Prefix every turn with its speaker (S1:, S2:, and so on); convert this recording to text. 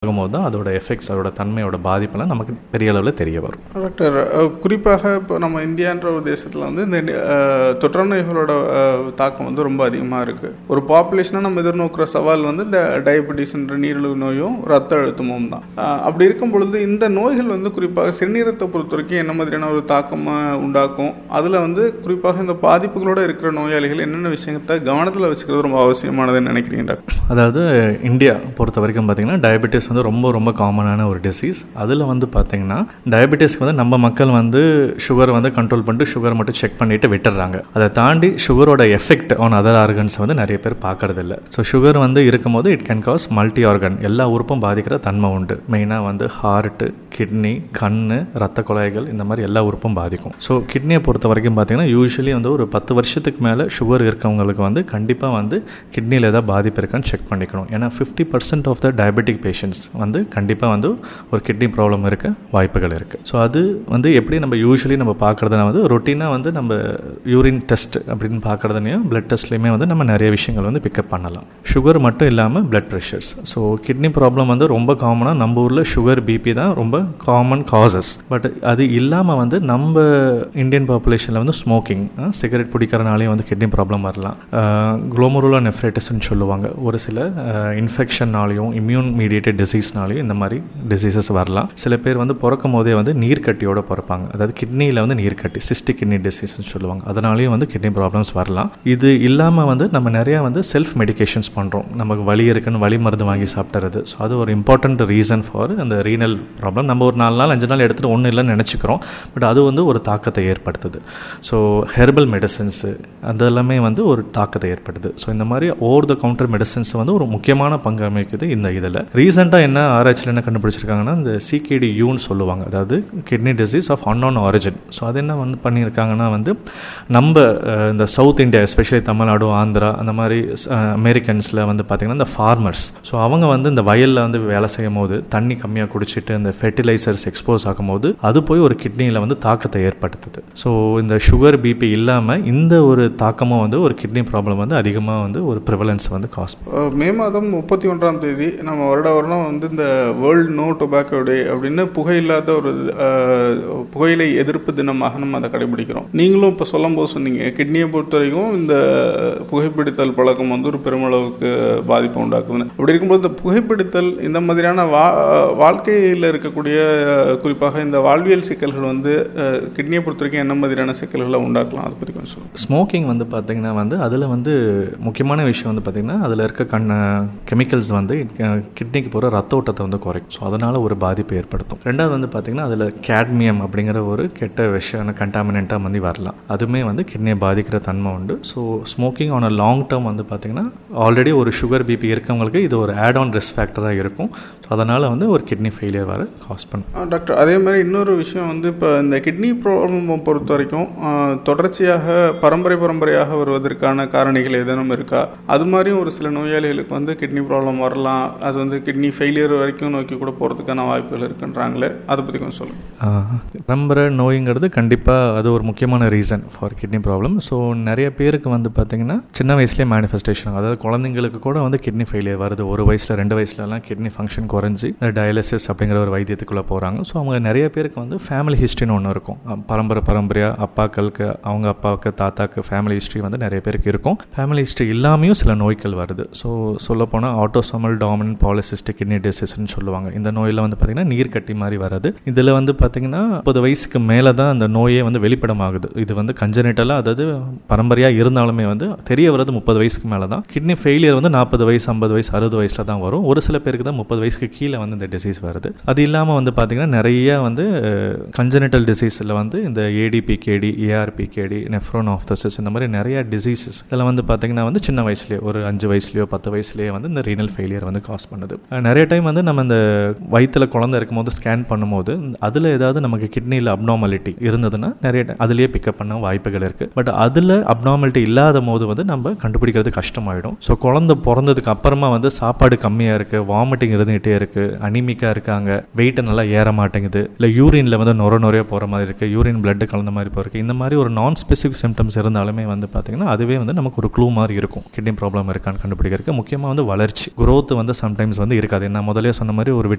S1: ஆகும்போது தான் அதோட எஃபெக்ட்ஸ் அதோட தன்மையோட பாதிப்பெல்லாம் நமக்கு பெரிய அளவில் தெரிய வரும்
S2: டாக்டர் அஹ், குறிப்பாக இப்போ நம்ம இந்தியான்ற ஒரு தேசத்தில் வந்து இந்த அஹ், தொற்று நோய்களோட அஹ், தாக்கம் வந்து ரொம்ப அதிகமாக இருக்குது ஒரு பாப்புலேஷனாக நம்ம எதிர்நோக்கிற சவால் வந்து இந்த டயபெட்டிஸ்ன்ற நீரிழிவு நோயும் ரத்த அழுத்தமும் தான் அஹ், அப்படி இருக்கும் பொழுது இந்த நோய்கள் வந்து குறிப்பாக சிறுநீரத்தை பொறுத்த வரைக்கும் என்ன மாதிரியான ஒரு தாக்கமாக உண்டாக்கும் அதில் வந்து குறிப்பாக இந்த பாதிப்புகளோட இருக்கிற நோயாளிகள் என்னென்ன விஷயத்தை கவனத்தில் வச்சுக்கிறது ரொம்ப அவசியமானதுன்னு நினைக்கிறீங்க டாக்டர்
S1: அதாவது இந்தியா பொறுத்த வரைக்கும் பார்த்தீங்கன்னா டயபெட்டிஸ் வந்து ரொம்ப ரொம்ப காமனான ஒரு டிசீஸ் அதில் வந்து பார்த்தீங்கன்னா டயபெட்டிஸ்க்கு வந்து நம்ம மக்கள் வந்து சுகர் வந்து கண்ட்ரோல் பண்ணிட்டு சுகர் மட்டும் செக் பண்ணிட்டு விட்டுறாங்க அதை தாண்டி சுகரோட எஃபெக்ட் ஆன் அதர் ஆர்கன்ஸ் வந்து நிறைய பேர் பார்க்கறது இல்லை ஸோ சுகர் வந்து இருக்கும்போது it can cause multi organ எல்லா உறுப்பும் பாதிக்கிற தன்மை உண்டு மெயினாக வந்து ஹார்ட்டு கிட்னி கண்ணு ரத்த குழாய்கள் இந்த மாதிரி எல்லா உறுப்பும் பாதிக்கும் ஸோ கிட்னியை பொறுத்த வரைக்கும் பார்த்தீங்கன்னா யூஸ்வலி வந்து ஒரு பத்து வருஷத்துக்கு மேலே சுகர் இருக்கவங்களுக்கு வந்து கண்டிப்பாக வந்து கிட்னியில் ஏதாவது பாதிப்பு இருக்கான்னு செக் பண்ணிக்கணும் ஏன்னா fifty percent of the diabetic patients வந்து கண்டிப்பாக வந்து ஒரு கிட்னி ப்ராப்ளம் இருக்க வாய்ப்புகள் இருக்குது ஸோ அது வந்து எப்படி நம்ம யூஸ்வலி நம்ம பார்க்குறதுனா வந்து ரொட்டீனாக வந்து நம்ம யூரின் டெஸ்ட் அப்படின்னு பார்க்குறதுலையும் பிளட் டெஸ்ட்லையுமே வந்து நம்ம நிறைய விஷயங்கள் வந்து பிக்கப் பண்ணலாம் சுகர் மட்டும் இல்லாமல் blood pressures so kidney problem வந்து ரொம்ப காமனாக நம்ம ஊரில் சுகர் பிபி தான் ரொம்ப காமன் காசஸ் பட் அது இல்லாமல் வந்து நம்ம இந்தியன் பாப்புலேஷனில் வந்து ஸ்மோக்கிங் சிகரெட் பிடிக்கிறனாலேயும் வந்து கிட்னி ப்ராப்ளம் வரலாம் குளோமருலா நெஃப்ரைட்டிஸ்ன்னு சொல்லுவாங்க ஒரு சில இன்ஃபெக்ஷன்னாலையும் இம்யூன் மீடியேட்டட் டிசீஸ்னாலையும் இந்த மாதிரி டிசீசஸ் வரலாம் சில பேர் வந்து பிறக்கும் போதே வந்து நீர்க்கட்டியோட பிறப்பாங்க அதாவது கிட்னியில் வந்து நீர்க்கட்டி சிஸ்டிக் கிட்னி டிசீஸ்னு சொல்லுவாங்க அதனாலேயும் வந்து கிட்னி ப்ராப்ளம்ஸ் வரலாம் இது இல்லாமல் வந்து நம்ம நிறையா வந்து செல்ஃப் மெடிகேஷன்ஸ் பண்ணுறோம் நமக்கு வலி இருக்குன்னு வலி மருந்து வாங்கி சாப்பிட்றது ஸோ அது ஒரு இம்பார்ட்டண்ட் ரீசன் ஃபார் அந்த ரீனல் ப்ராப்ளம் நம்ம ஒரு நாலு நாள் அஞ்சு நாள் எடுத்துகிட்டு ஒன்றும் இல்லைன்னு நினச்சிக்கிறோம் பட் அது வந்து ஒரு தாக்கத்தை ஏற்படுத்துது ஸோ ஹெர்பல் மெடிசன்ஸு அதெல்லாமே வந்து ஒரு தாக்கத்தை ஏற்படுது ஸோ இந்த மாதிரி ஓவர் த கவுண்டர் மெடிசன்ஸ் வந்து ஒரு முக்கியமான பங்கு அமைக்குது இந்த இதில் ரீசெண்டாக என்ன ஆராய்ச்சியில் என்ன கண்டுபிடிச்சிருக்காங்கன்னா இந்த சிகேடி யூன்னு சொல்லுவாங்க அதாவது kidney disease of unknown origin so அது என்ன வந்து பண்ணியிருக்காங்கன்னா வந்து நம்ம அஹ், இந்த south India especially Tamil Nadu Andhra அந்த மாதிரி அமெரிக்கன்ஸில் வந்து பார்த்திங்கன்னா இந்த ஃபார்மர்ஸ் ஸோ அவங்க வந்து இந்த வயலில் வந்து வேலை செய்யும் போது தண்ணி கம்மியாக குடிச்சிட்டு இந்த ஃபெர்டிலைசர்ஸ் எக்ஸ்போஸ் ஆகும்போது அது போய் ஒரு கிட்னியில் வந்து தாக்கத்தை ஏற்படுத்துது ஸோ இந்த சுகர் பிபி இல்லாமல் இந்த ஒரு தாக்கமும் வந்து ஒரு கிட்னி ப்ராப்ளம் வந்து அதிகமாக வந்து ஒரு ப்ரிவலன்ஸ் வந்து காஸ்
S2: அஹ் மே மாதம் முப்பத்தி ஒன்றாம் தேதி நம்ம வருட வருடம் வந்து இந்த வேர்ல்டு நோ டொபாக்கோ டே அப்படின்னு புகையில்லாத ஒரு அஹ், புகையிலை எதிர்ப்பு தினமாக நம்ம அதை கடைபிடிக்கிறோம் நீங்களும் இப்போ சொல்லும்போது சொன்னீங்க கிட்னியை பொறுத்த வரைக்கும் இந்த புகைப்பிடித்தல் பழக்கம் வந்து ஒரு பெருமளவுக்கு பாதிப்பை உண்டாக்குதுன்னு அப்படி இருக்கும்போது இந்த புகைப்பிடித்தல் இந்த மாதிரியான வா வாழ்க்கையில் இருக்கக்கூடிய அஹ், குறிப்பாக இந்த வாழ்வியல் சிக்கல்கள் வந்து அஹ், கிட்னியை பொறுத்த வரைக்கும் என்ன மாதிரியான சிக்கல்களை உண்டாக்கலாம் அதை பற்றி கொஞ்சம் சொல்லுங்கள்
S1: ஸ்மோக்கிங் வந்து பார்த்திங்கன்னா வந்து அதில் வந்து முக்கியமான விஷயம் வந்து பார்த்திங்கன்னா அதில் இருக்க கண் கெமிக்கல்ஸ் வந்து கிட்னிக்கு போகிற ரத்த ஓட்டத்தை வந்து குறைக்கும் ஸோ அதனால் ஒரு பாதிப்பு ஏற்படுத்தும் ரெண்டாவது வந்து பார்த்திங்கன்னா அதில் கேட்மியம் அப்படிங்கிற ஒரு கெட்ட விஷயம் கண்டாமினண்ட்டாக வந்து வரலாம் அதுவுமே வந்து கிட்னியை பாதிக்கிற தன்மை உண்டு so smoking on a long term வந்து பார்த்திங்கன்னா ஆல்ரெடி ஒரு சுகர் பிபி இருக்கவங்களுக்கு இது ஒரு ஆட் ஆன் ரிஸ்க் ஃபேக்டராக இருக்கும் ஸோ அதனால் வந்து ஒரு கிட்னி ஃபெயிலியர் வர காஸ் பண்ணும்
S2: ஆ, டாக்டர் அதே மாதிரி இன்னொரு விஷயம் வந்து இப்போ இந்த கிட்னி ப்ராப்ளம் பொறுத்த வரைக்கும் ஆ, தொடர்ச்சியாக பரம்பரை பரம்பரையாக வருவதற்கான காரணிகள் ஏதேனும் இருக்கா அது மாதிரியும் ஒரு சில நோயாளிகளுக்கு வந்து கிட்னி ப்ராப்ளம் வரலாம் அது வந்து கிட்னி ஃபெயிலியர் வரைக்கும் நோக்கி கூட போகிறதுக்கான வாய்ப்புகள் இருக்குன்றாங்களே அதை பற்றி கொஞ்சம் சொல்லுங்கள்
S1: பரம்பரை நோய்ங்கிறது கண்டிப்பாக அது ஒரு முக்கியமான reason for kidney problem so நிறைய பேருக்கு வந்து பார்த்திங்கன்னா சின்ன வயசுலேயே மேனிஃபெஸ்டேஷன் அதாவது குழந்தைங்களுக்கு கூட வந்து கிட்னி ஃபெயிலியர் வருது ஒரு வயசில் ரெண்டு வயசுலலாம் கிட்னி ஃபங்க்ஷன் குறைஞ்சி இந்த டயாலிசிஸ் அப்படிங்கிற ஒரு வைத்தியத்துக்குள்ளே போகிறாங்க ஸோ அவங்க நிறைய பேருக்கு வந்து ஃபேமிலி ஹிஸ்ட்ரின்னு ஒன்று இருக்கும் அஹ் பரம்பரை பரம்பரையாக அப்பாக்களுக்கு அவங்க அப்பாவுக்கு தாத்தாக்கு ஃபேமிலி ஹிஸ்ட்ரி வந்து நிறைய பேருக்கு இருக்கும் ஃபேமிலி ஹிஸ்ட்ரி இல்லாமையும் சில நோய்கள் வருது ஸோ சொல்லப்போனால் ஆட்டோசோமல் டாமினன்ட் பாலிசிஸ்டிக் கிட்னி டிசீஸ்னு சொல்லுவாங்க இந்த நோயில் வந்து பார்த்திங்கன்னா நீர் கட்டி மாதிரி வருது இதில் வந்து பார்த்திங்கன்னா முப்பது வயசுக்கு மேலே தான் அந்த நோயே வந்து வெளிப்படமாகுது இது வந்து கஞ்சனிட்டலாக அதாவது பரம்பரையாக இருந்தாலுமே வந்து தெரிய வர்றது முப்பது வயசுக்கு மேலே தான் கிட்னி ஃபெயிலியர் வந்து நாற்பது வயசு ஐம்பது வயசு அறுபது வயசில் தான் வரும் ஒரு சில பேருக்கு தான் முப்பது வயசுக்கு கீழே வந்து இந்த டிசீஸ் வருது அது இல்லாமல் வந்து பார்த்திங்கன்னா நிறைய வந்து கஞ்சனிட்டல் டிசீஸில் வந்து இந்த ஏடிபிகேடி ஏஆர்பிகேடி நெஃப்ரோன் ஆஃப்தசிஸ் இந்த மாதிரி நிறைய டிசீசஸ் இதில் வந்து பார்த்திங்கன்னா வந்து சின்ன வயசுலேயே ஒரு அஞ்சு வயசுலையோ பத்து வயசுலேயே வந்து இந்த ரீனல் ஃபெயிலியர் வந்து காஸ் பண்ணுது அஹ் நிறைய டைம் வந்து நம்ம இந்த வயிற்றில் குழந்தை இருக்கும்போது ஸ்கேன் பண்ணும்போது அதில் ஏதாவது நமக்கு கிட்னியில் அப்னார்மாலிட்டி இருந்ததுன்னா நிறைய ti- அதுலேயே பிக்கப் பண்ண வாய்ப்புகள் இருக்குது பட் அதில் அப்னார்மாலிட்டி இல்லாத போது வந்து நம்ம கண்டுபிடிக்கிறது கஷ்டமாயிடும் ஸோ குழந்தை பிறந்ததுக்கு அப்புறமா வந்து சாப்பாடு கம்மியாக இருக்குது வாமிட்டிங் இருந்துகிட்டே இருக்குது அனிமிக்காக இருக்காங்க வெயிட் நல்லா ஏற மாட்டேங்குது இல்லை யூரின்ல வந்து நொர நொறைய போகிற மாதிரி இருக்குது யூரின் blood கலந்த மாதிரி போயிருக்கு இந்த மாதிரி ஒரு நான் ஸ்பெசிஃபிக் சிம்டம்ஸ் இருந்தாலுமே வந்து பார்த்திங்கன்னா அதுவே வந்து நமக்கு ஒரு க்ளூ மாதிரி இருக்கும் கிட்னி ப்ராப்ளம் இருக்கான்னு கண்டுபிடிக்கிறதுக்கு முக்கியமாக வந்து வளர்ச்சி growth வந்து சம்டைம்ஸ் வந்து இருக்காது நான் முதலே சொன்ன மாதிரி ஒரு